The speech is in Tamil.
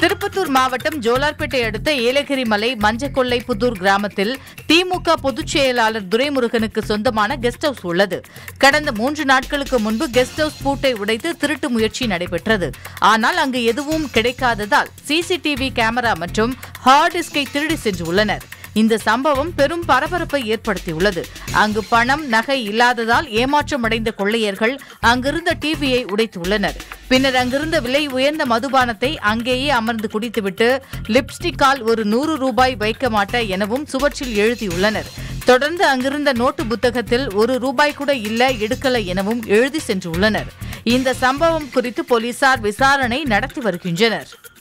திருப்பத்தூர் மாவட்டம் ஜோலார்பேட்டை அடுத்த ஏலகிரி மலை மஞ்சக்கொள்ளை புதூர் கிராமத்தில் திமுக பொதுச் செயலாளர் துரைமுருகனுக்கு சொந்தமான கெஸ்ட் ஹவுஸ் உள்ளது கடந்த மூன்று நாட்களுக்கு முன்பு கெஸ்ட் ஹவுஸ் பூட்டை உடைத்து திருட்டு முயற்சி நடைபெற்றது ஆனால் அங்கு எதுவும் கிடைக்காததால் சிசிடிவி கேமரா மற்றும் ஹார்ட் டிஸ்கை திருடி சென்றுள்ளனர் இந்த சம்பவம் பெரும் பரபரப்பை ஏற்படுத்தியுள்ளது அங்கு பணம் நகை இல்லாததால் ஏமாற்றமடைந்த கொள்ளையர்கள் அங்கிருந்த டிவியை உடைத்துள்ளனர் பின்னர் அங்கிருந்த விலை உயர்ந்த மதுபானத்தை அங்கேயே அமர்ந்து குடித்துவிட்டு லிப்ஸ்டிக்கால் ஒரு நூறு ரூபாய் வைக்க மாட்ட எனவும் சுவற்றில் எழுதியுள்ளனர் தொடர்ந்து அங்கிருந்த நோட்டு புத்தகத்தில் ஒரு ரூபாய் கூட இல்ல எடுக்கல எனவும் எழுதி சென்றுள்ளனர் இந்த சம்பவம் குறித்து போலீசார் விசாரணை நடத்தி வருகின்றனர்